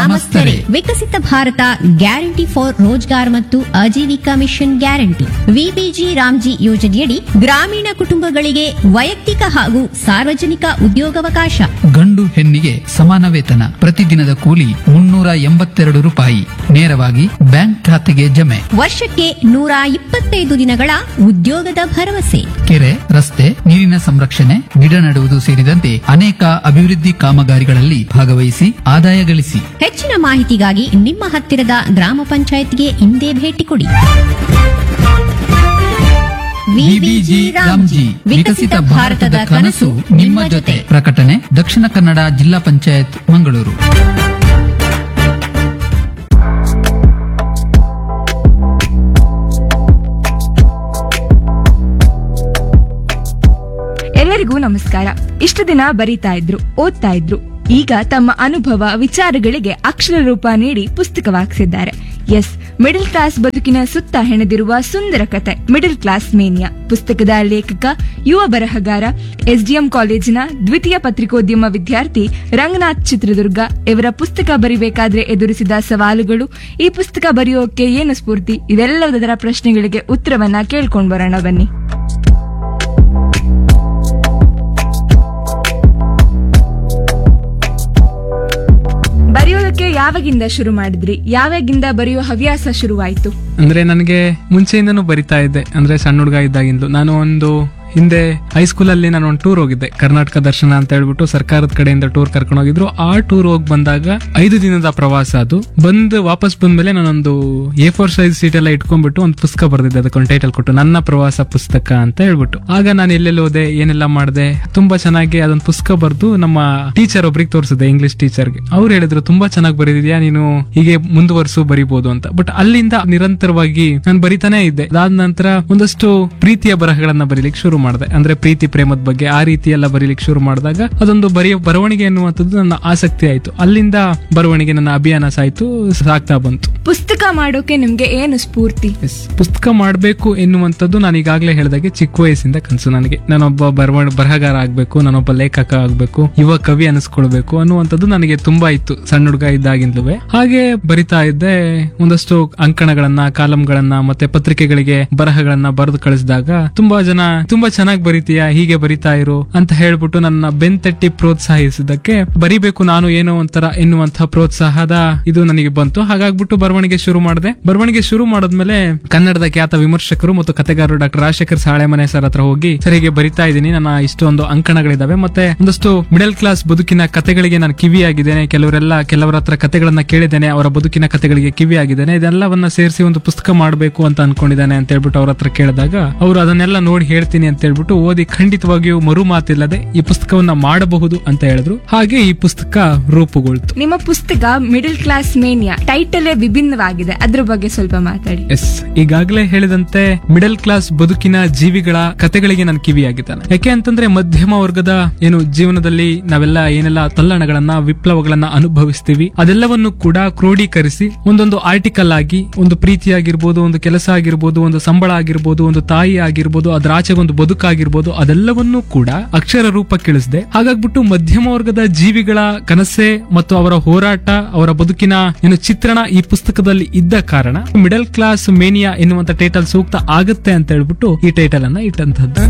ನಮಸ್ತೆ Viksit Bharat guarantee for Rozgar ಮತ್ತು Ajeevika mission guarantee VBG RAM G ಯೋಜನೆಯಡಿ ಗ್ರಾಮೀಣ ಕುಟುಂಬಗಳಿಗೆ ವೈಯಕ್ತಿಕ ಹಾಗೂ ಸಾರ್ವಜನಿಕ ಉದ್ಯೋಗಾವಕಾಶ ಗಂಡು ಹೆಣ್ಣಿಗೆ ಸಮಾನ ವೇತನ ಪ್ರತಿದಿನದ ಕೂಲಿ ಮುನ್ನೂರ ಎಂಬತ್ತೆರಡು ರೂಪಾಯಿ ನೇರವಾಗಿ ಬ್ಯಾಂಕ್ ಖಾತೆಗೆ ಜಮೆ ವರ್ಷಕ್ಕೆ ನೂರ ಇಪ್ಪತ್ತೈದು ದಿನಗಳ ಉದ್ಯೋಗದ ಭರವಸೆ ಕೆರೆ ರಸ್ತೆ ನೀರಿನ ಸಂರಕ್ಷಣೆ ಗಿಡ ನೆಡುವುದು ಸೇರಿದಂತೆ ಅನೇಕ ಅಭಿವೃದ್ಧಿ ಕಾಮಗಾರಿಗಳಲ್ಲಿ ಭಾಗವಹಿಸಿ ಆದಾಯ ಗಳಿಸಿ ಹೆಚ್ಚಿನ ಮಾಹಿತಿಗಾಗಿ ನಿಮ್ಮ ಹತ್ತಿರದ ಗ್ರಾಮ ಪಂಚಾಯತ್ಗೆ ಇಂದೇ ಭೇಟಿ ಕೊಡಿ ವಿಬಿಜಿ ರಾಮ್ಜಿ ವಿಕಸಿತ ಭಾರತದ ಕನಸು ನಿಮ್ಮ ಜೊತೆ ಪ್ರಕಟಣೆ ದಕ್ಷಿಣ ಕನ್ನಡ ಜಿಲ್ಲಾ ಪಂಚಾಯತ್ ಮಂಗಳೂರು ಎಲ್ಲರಿಗೂ ನಮಸ್ಕಾರ ಇಷ್ಟು ದಿನ ಬರೀತಾ ಇದ್ರು ಓದ್ತಾ ಇದ್ರು ಈಗ ತಮ್ಮ ಅನುಭವ ವಿಚಾರಗಳಿಗೆ ಅಕ್ಷರ ರೂಪ ನೀಡಿ ಪುಸ್ತಕವಾಗ್ಸಿದ್ದಾರೆ ಎಸ್ ಮಿಡಲ್ ಕ್ಲಾಸ್ ಬದುಕಿನ ಸುತ್ತ ಹೆಣೆದಿರುವ ಸುಂದರ ಕತೆ ಮಿಡಲ್ ಕ್ಲಾಸ್ ಮೇನಿಯಾ ಪುಸ್ತಕದ ಲೇಖಕ ಯುವ ಬರಹಗಾರ ಎಸ್ಡಿಎಂ ಕಾಲೇಜಿನ ದ್ವಿತೀಯ ಪತ್ರಿಕೋದ್ಯಮ ವಿದ್ಯಾರ್ಥಿ ರಂಗನಾಥ್ ಚಿತ್ರದುರ್ಗ ಇವರ ಪುಸ್ತಕ ಬರಿಬೇಕಾದ್ರೆ ಎದುರಿಸಿದ ಸವಾಲುಗಳು ಈ ಪುಸ್ತಕ ಬರೆಯೋಕೆ ಏನು ಸ್ಫೂರ್ತಿ ಇವೆಲ್ಲದರ ಪ್ರಶ್ನೆಗಳಿಗೆ ಉತ್ತರವನ್ನ ಕೇಳ್ಕೊಂಡ್ ಬರೋಣ ಬನ್ನಿ ಬರೆಯೋದಕ್ಕೆ ಯಾವಾಗಿಂದ ಶುರು ಮಾಡಿದ್ರಿ ಯಾವಾಗಿಂದ ಬರೆಯೋ ಹವ್ಯಾಸ ಶುರುವಾಯ್ತು ಅಂದ್ರೆ ನನಗೆ ಮುಂಚೆಯಿಂದನೂ ಬರಿತಾ ಇದ್ದೆ ಅಂದ್ರೆ ಸಣ್ಣ ಹುಡುಗ ಇದ್ದಾಗಿಂದಲೂ ನಾನು ಒಂದು ಹಿಂದೆ ಹೈಸ್ಕೂಲಲ್ಲಿ ನಾನು ಒಂದು ಟೂರ್ ಹೋಗಿದ್ದೆ ಕರ್ನಾಟಕ ದರ್ಶನ ಅಂತ ಹೇಳ್ಬಿಟ್ಟು ಸರ್ಕಾರದ ಕಡೆಯಿಂದ ಟೂರ್ ಕರ್ಕೊಂಡು ಹೋಗಿದ್ರು ಆ ಟೂರ್ ಹೋಗಿ ಬಂದಾಗ ಐದು ದಿನದ ಪ್ರವಾಸ ಅದು ಬಂದು ವಾಪಸ್ ಬಂದ್ಮೇಲೆ ನಾನೊಂದು ಎ ಫೋರ್ ಸೈಜ್ ಸೀಟ್ ಎಲ್ಲ ಇಟ್ಕೊಂಡ್ಬಿಟ್ಟು ಒಂದು ಪುಸ್ತಕ ಬರ್ದಿದ್ದೆ ಅದಕ್ಕೊಂದು ಟೈಟಲ್ ಕೊಟ್ಟು ನನ್ನ ಪ್ರವಾಸ ಪುಸ್ತಕ ಅಂತ ಹೇಳ್ಬಿಟ್ಟು ಆಗ ನಾನು ಎಲ್ಲೆಲ್ಲಿ ಹೋದೆ ಏನೆಲ್ಲ ಮಾಡಿದೆ ತುಂಬಾ ಚೆನ್ನಾಗಿ ಅದೊಂದು ಪುಸ್ತಕ ಬರೆದು ನಮ್ಮ ಟೀಚರ್ ಒಬ್ರಿಗೆ ತೋರಿಸಿದೆ ಇಂಗ್ಲಿಷ್ ಟೀಚರ್ಗೆ ಅವ್ರು ಹೇಳಿದ್ರು ತುಂಬಾ ಚೆನ್ನಾಗಿ ಬರೆದಿದ್ಯಾ ನೀನು ಹೀಗೆ ಮುಂದುವರ್ಸು ಬರಿಬಹುದು ಅಂತ ಬಟ್ ಅಲ್ಲಿಂದ ನಿರಂತರವಾಗಿ ನಾನು ಬರಿತಾನೆ ಇದ್ದೆ ಅದಾದ ನಂತರ ಒಂದಷ್ಟು ಪ್ರೀತಿಯ ಬರಹಗಳನ್ನ ಬರೀಲಿಕ್ಕೆ ಶುರು ಮಾಡಿದೆ ಅಂದ್ರೆ ಪ್ರೀತಿ ಪ್ರೇಮದ ಬಗ್ಗೆ ಆ ರೀತಿ ಎಲ್ಲ ಬರೀಲಿಕ್ಕೆ ಶುರು ಮಾಡಿದಾಗ ಅದೊಂದು ಬರೆಯ ಬರವಣಿಗೆ ಅನ್ನುವಂಥದ್ದು ನನ್ನ ಆಸಕ್ತಿ ಆಯ್ತು ಅಲ್ಲಿಂದ ಬರವಣಿಗೆ ನನ್ನ ಅಭಿಯಾನ ಸಾಯ್ತು ಸಾಗ್ತಾ ಬಂತು ಪುಸ್ತಕ ಮಾಡೋಕೆ ನಿಮ್ಗೆ ಏನು ಸ್ಫೂರ್ತಿ Yes. ಪುಸ್ತಕ ಮಾಡಬೇಕು ಎನ್ನುವಂಥದ್ದು ನಾನು ಈಗಾಗಲೇ ಹೇಳಿದಾಗೆ ಚಿಕ್ಕ ವಯಸ್ಸಿಂದ ಕನಸು ನನಗೆ ನಾನೊಬ್ಬ ಬರವ ಬರಹಗಾರ ಆಗ್ಬೇಕು ನಾನೊಬ್ಬ ಲೇಖಕ ಆಗ್ಬೇಕು ಯುವ ಕವಿ ಅನಿಸ್ಕೊಳ್ಬೇಕು ಅನ್ನುವಂಥದ್ದು ನನಗೆ ತುಂಬಾ ಇತ್ತು ಸಣ್ಣ ಹುಡುಗ ಇದ್ದಾಗಿಂದಲೂ ಹಾಗೆ ಬರಿತಾ ಇದ್ದೆ ಒಂದಷ್ಟು ಅಂಕಣಗಳನ್ನ ಕಾಲಂಗಳನ್ನ ಮತ್ತೆ ಪತ್ರಿಕೆಗಳಿಗೆ ಬರಹಗಳನ್ನ ಬರೆದು ಕಳಿಸಿದಾಗ ತುಂಬಾ ಜನ ತುಂಬಾ ಚೆನ್ನಾಗಿ ಬರಿತೀಯಾ ಹೀಗೆ ಬರಿತಾ ಇರು ಅಂತ ಹೇಳ್ಬಿಟ್ಟು ನನ್ನ ಬೆಂತಟ್ಟಿ ಪ್ರೋತ್ಸಾಹಿಸಿದ್ದಕ್ಕೆ ಬರಿಬೇಕು ನಾನು ಏನೋ ಒಂಥರ ಎನ್ನುವಂತಹ ಪ್ರೋತ್ಸಾಹದ ಇದು ನನಗೆ ಬಂತು ಹಾಗಾಗ್ಬಿಟ್ಟು ಬರವಣಿಗೆ ಶುರು ಮಾಡಿದೆ ಬರವಣಿಗೆ ಶುರು ಮಾಡಿದ್ಮೇಲೆ ಕನ್ನಡದ ಖ್ಯಾತ ವಿಮರ್ಶಕರು ಮತ್ತು ಕತೆಗಾರರು ಡಾಕ್ಟರ್ ರಾಜಶೇಖರ್ ಸಾಳೆಮನೆ ಸರ್ ಹತ್ರ ಹೋಗಿ ಸರ್ ಹೀಗೆ ಬರಿತಾ ಇದ್ದೀನಿ ನನ್ನ ಇಷ್ಟೊಂದು ಅಂಕಣಗಳಿದಾವೆ ಮತ್ತೆ ಒಂದಷ್ಟು ಮಿಡಲ್ ಕ್ಲಾಸ್ ಬದುಕಿನ ಕತೆಗಳಿಗೆ ನಾನು ಕಿವಿಯಾಗಿದ್ದೇನೆ ಕೆಲವರೆಲ್ಲ ಕೆಲವರ ಹತ್ರ ಕತೆಗಳನ್ನ ಕೇಳಿದ್ದೇನೆ ಅವರ ಬದುಕಿನ ಕತೆಗಳಿಗೆ ಕಿವಿಯಾಗಿದ್ದೇನೆ ಇದೆಲ್ಲವನ್ನ ಸೇರಿಸಿ ಒಂದು ಪುಸ್ತಕ ಮಾಡಬೇಕು ಅಂತ ಅನ್ಕೊಂಡಿದ್ದಾನೆ ಅಂತ ಹೇಳ್ಬಿಟ್ಟು ಅವ್ರ ಹತ್ರ ಕೇಳಿದಾಗ ಅವರು ಅದನ್ನೆಲ್ಲ ನೋಡಿ ಹೇಳ್ತೀನಿ ಅಂತ ಹೇಳ್ಬಿಟ್ಟು ಓದಿ ಖಂಡಿತವಾಗಿಯೂ ಮರು ಮಾತಿಲ್ಲದೆ ಈ ಪುಸ್ತಕವನ್ನ ಮಾಡಬಹುದು ಅಂತ ಹೇಳಿದ್ರು ಹಾಗೆ ಈ ಪುಸ್ತಕ ರೂಪುಗೊಳ್ತು ನಿಮ್ಮ ಪುಸ್ತಕ ಮಿಡಲ್ ಕ್ಲಾಸ್ ಮೇನಿಯಾ ಟೈಟಲೇ ವಿಭಿನ್ನವಾಗಿದೆ ಅದ್ರ ಬಗ್ಗೆ ಸ್ವಲ್ಪ ಮಾತಾಡಿ ಎಸ್ ಈಗಾಗಲೇ ಹೇಳಿದಂತೆ ಮಿಡಲ್ ಕ್ಲಾಸ್ ಬದುಕಿನ ಜೀವಿಗಳ ಕತೆಗಳಿಗೆ ನಾನು ಕಿವಿಯಾಗಿದ್ದಾನೆ ಯಾಕೆ ಅಂತಂದ್ರೆ ಮಧ್ಯಮ ವರ್ಗದ ಏನು ಜೀವನದಲ್ಲಿ ನಾವೆಲ್ಲ ಏನೆಲ್ಲ ತಲ್ಲಣಗಳನ್ನ ವಿಪ್ಲವಗಳನ್ನ ಅನುಭವಿಸ್ತೀವಿ ಅದೆಲ್ಲವನ್ನು ಕೂಡ ಕ್ರೋಢೀಕರಿಸಿ ಒಂದೊಂದು ಆರ್ಟಿಕಲ್ ಆಗಿ ಒಂದು ಪ್ರೀತಿ ಆಗಿರ್ಬೋದು ಒಂದು ಕೆಲಸ ಆಗಿರ್ಬೋದು ಒಂದು ಸಂಬಳ ಆಗಿರ್ಬೋದು ಒಂದು ತಾಯಿ ಆಗಿರ್ಬೋದು ಅದ್ರ ಆಚೆಗೆ ಒಂದು ಬದುಕಾಗಿರ್ಬೋದು ಅದೆಲ್ಲವನ್ನೂ ಕೂಡ ಅಕ್ಷರ ರೂಪಕ್ಕಿಳಿಸಿದೆ ಹಾಗಾಗ್ಬಿಟ್ಟು ಮಧ್ಯಮ ವರ್ಗದ ಜೀವಿಗಳ ಕನಸೆ ಮತ್ತು ಅವರ ಹೋರಾಟ ಅವರ ಬದುಕಿನ ಏನು ಚಿತ್ರಣ ಈ ಪುಸ್ತಕದಲ್ಲಿ ಇದ್ದ ಕಾರಣ ಮಿಡಲ್ ಕ್ಲಾಸ್ ಮೇನಿಯಾ ಎನ್ನುವಂತ ಟೈಟಲ್ ಸೂಕ್ತ ಆಗುತ್ತೆ ಅಂತ ಹೇಳ್ಬಿಟ್ಟು ಈ ಟೈಟಲ್ ಅನ್ನ ಇಟ್ಟಂತದ್ದು